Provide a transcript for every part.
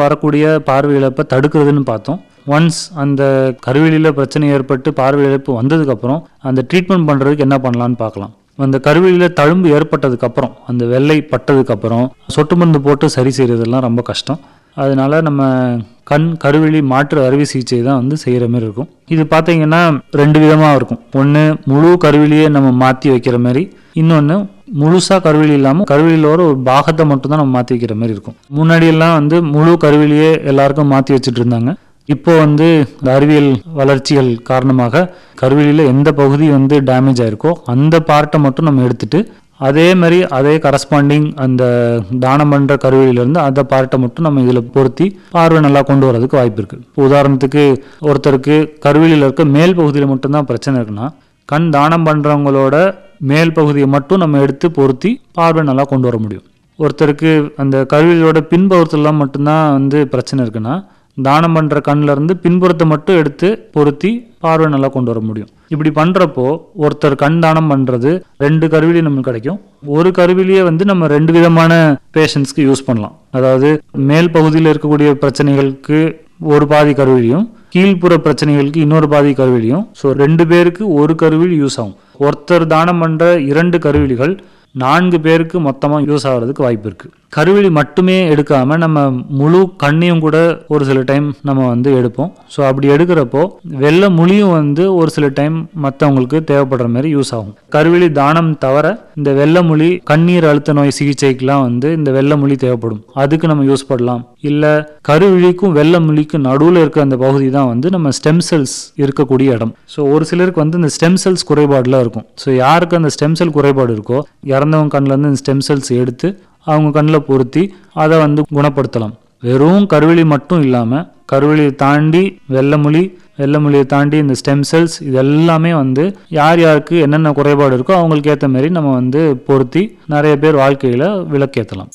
வரக்கூடிய பார்வை இழப்பை தடுக்கிறதுன்னு பார்த்தோம் ஒன்ஸ் அந்த கருவிலியில் பிரச்சனை ஏற்பட்டு பார்வை இழப்பு வந்ததுக்கப்புறம் அந்த ட்ரீட்மெண்ட் பண்ணுறதுக்கு என்ன பண்ணலான்னு பார்க்கலாம் அந்த கருவிலியில் தழும்பு ஏற்பட்டதுக்கப்புறம் அந்த வெள்ளை பட்டதுக்கப்புறம் சொட்டு மருந்து போட்டு சரி செய்கிறதெல்லாம் ரொம்ப கஷ்டம் அதனால நம்ம கண் கருவிழி மாற்று அறுவை சிகிச்சை தான் வந்து செய்கிற மாதிரி இருக்கும் இது பார்த்தீங்கன்னா ரெண்டு விதமாக இருக்கும் ஒன்று முழு கருவிலியே நம்ம மாற்றி வைக்கிற மாதிரி இன்னொன்று முழுசாக கருவிலி இல்லாமல் கருவிலியோட ஒரு பாகத்தை மட்டும் தான் நம்ம மாற்றி வைக்கிற மாதிரி இருக்கும் முன்னாடியெல்லாம் வந்து முழு கருவிலியே எல்லாருக்கும் மாற்றி வச்சுட்டு இருந்தாங்க இப்போ வந்து இந்த அறிவியல் வளர்ச்சிகள் காரணமாக கருவிலியில் எந்த பகுதி வந்து டேமேஜ் ஆயிருக்கோ அந்த பார்ட்டை மட்டும் நம்ம எடுத்துட்டு அதே மாதிரி அதே கரஸ்பாண்டிங் அந்த தானம் பண்ணுற கருவிலிருந்து அந்த பார்ட்டை மட்டும் நம்ம இதில் பொருத்தி பார்வை நல்லா கொண்டு வரதுக்கு வாய்ப்பு இருக்குது இப்போ உதாரணத்துக்கு ஒருத்தருக்கு கருவிலியில் இருக்க மேல் பகுதியில் மட்டும்தான் பிரச்சனை இருக்குன்னா கண் தானம் பண்ணுறவங்களோட மேல் பகுதியை மட்டும் நம்ம எடுத்து பொருத்தி பார்வை நல்லா கொண்டு வர முடியும் ஒருத்தருக்கு அந்த கருவிலியோட பின்புறத்துலாம் மட்டும்தான் வந்து பிரச்சனை இருக்குன்னா தானம் பண்ணுற கண்ணில் இருந்து பின்புறத்தை மட்டும் எடுத்து பொருத்தி பார்வை நல்லா கொண்டு வர முடியும் இப்படி பண்ணுறப்போ ஒருத்தர் கண் தானம் பண்ணுறது ரெண்டு கருவிலி நமக்கு கிடைக்கும் ஒரு கருவிலியே வந்து நம்ம ரெண்டு விதமான பேஷண்ட்ஸ்க்கு யூஸ் பண்ணலாம் அதாவது மேல் பகுதியில் இருக்கக்கூடிய பிரச்சனைகளுக்கு ஒரு பாதி கருவிலியும் கீழ்ப்புற பிரச்சனைகளுக்கு இன்னொரு பாதி கருவிலியும் ஸோ ரெண்டு பேருக்கு ஒரு கருவிலி யூஸ் ஆகும் ஒருத்தர் தானம் பண்ணுற இரண்டு கருவிலிகள் நான்கு பேருக்கு மொத்தமாக யூஸ் ஆகிறதுக்கு வாய்ப்பு இருக்குது கருவிழி மட்டுமே எடுக்காமல் நம்ம முழு கண்ணையும் கூட ஒரு சில டைம் நம்ம வந்து எடுப்போம் ஸோ அப்படி எடுக்கிறப்போ வெள்ளை முழியும் வந்து ஒரு சில டைம் மற்றவங்களுக்கு தேவைப்படுற மாதிரி யூஸ் ஆகும் கருவிழி தானம் தவிர இந்த வெள்ளை முழி கண்ணீர் அழுத்த நோய் சிகிச்சைக்கெலாம் வந்து இந்த வெள்ளை முழி தேவைப்படும் அதுக்கு நம்ம யூஸ் பண்ணலாம் இல்லை கருவிழிக்கும் வெள்ளை முழிக்கும் நடுவில் இருக்க அந்த பகுதி தான் வந்து நம்ம ஸ்டெம் செல்ஸ் இருக்கக்கூடிய இடம் ஸோ ஒரு சிலருக்கு வந்து இந்த ஸ்டெம் செல்ஸ் குறைபாடுலாம் இருக்கும் ஸோ யாருக்கு அந்த ஸ்டெம் செல் குறைபாடு இருக்கோ இறந்தவங்க கண்ணிலேருந்து இந்த ஸ்டெம் செல்ஸ் எடுத்து அவங்க கண்ணில் பொருத்தி அதை வந்து குணப்படுத்தலாம் வெறும் கருவிழி மட்டும் இல்லாமல் கருவிழியை தாண்டி வெள்ளமொழி வெள்ளமொழியை தாண்டி இந்த ஸ்டெம் செல்ஸ் இது எல்லாமே வந்து யார் யாருக்கு என்னென்ன குறைபாடு இருக்கோ அவங்களுக்கு ஏற்ற மாதிரி நம்ம வந்து பொருத்தி நிறைய பேர் வாழ்க்கையில் விளக்கேற்றலாம்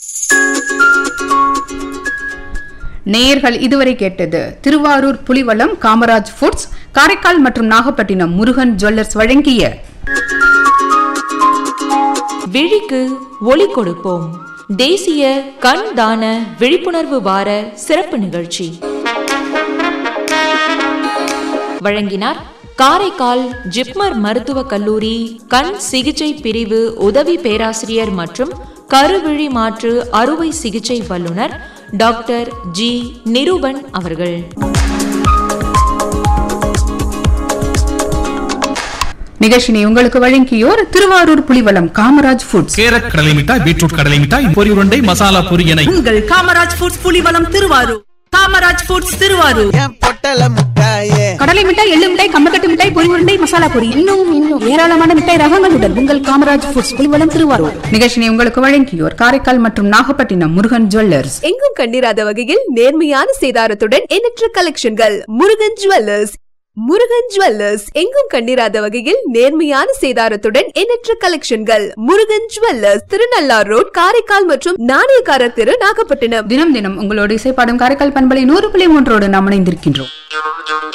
நேயர்கள் இதுவரை கேட்டது திருவாரூர் புலிவலம் காமராஜ் ஃபுட்ஸ் காரைக்கால் மற்றும் நாகப்பட்டினம் முருகன் ஜுவல்லர்ஸ் வழங்கிய விழிக்கு ஒளி கொடுப்போம் தேசிய கண் தான விழிப்புணர்வு வார சிறப்பு நிகழ்ச்சி வழங்கினார் காரைக்கால் ஜிப்மர் மருத்துவக் கல்லூரி கண் சிகிச்சை பிரிவு உதவி பேராசிரியர் மற்றும் கருவிழி மாற்று அறுவை சிகிச்சை வல்லுநர் டாக்டர் ஜி நிருபன் அவர்கள் நிகழ்ச்சினை உங்களுக்கு வழங்கியோர் திருவாரூர் புலிவலம் காமராஜ் ஃபுட்ஸ் கேரட் கடலை மிட்டாய் பீட்ரூட் கடலை மிட்டாய் பொரி உருண்டை மசாலா பொரி என உங்கள் காமராஜ் ஃபுட்ஸ் புலிவலம் திருவாரூர் காமராஜ் ஃபுட்ஸ் திருவாரூர் என் பொட்டல முட்டாயே கடலை மிட்டாய் எள்ளு மிட்டாய் கம்பக்கட்டு மிட்டாய் பொரி உருண்டை மசாலா பொரி இன்னும் இன்னும் ஏராளமான மிட்டாய் ரகங்களுடன் உங்கள் காமராஜ் ஃபுட்ஸ் புலிவலம் திருவாரூர் நிகழ்ச்சினை உங்களுக்கு வழங்கியோர் காரைக்கால் மற்றும் நாகப்பட்டினம் முருகன் ஜுவல்லர்ஸ் எங்கும் கண்டிராத வகையில் நேர்மையான சேதாரத்துடன் எண்ணற்ற கலெக்ஷன்கள் முருகன் ஜுவல்லர்ஸ் முருகன் ஜுவல்லர்ஸ் எங்கும் கண்டிராத வகையில் நேர்மையான சேதாரத்துடன் எண்ணற்ற கலெக்ஷன்கள் முருகன் ஜுவல்லர்ஸ் திருநள்ளார் ரோட் காரைக்கால் மற்றும் நாணயக்காரர் தெரு நாகப்பட்டினம் தினம் தினம் உங்களோடு இசைப்பாடும் காரைக்கால் பண்பலை நூறு புள்ளி மூன்றோடு நாம் இணைந்திருக்கின்றோம்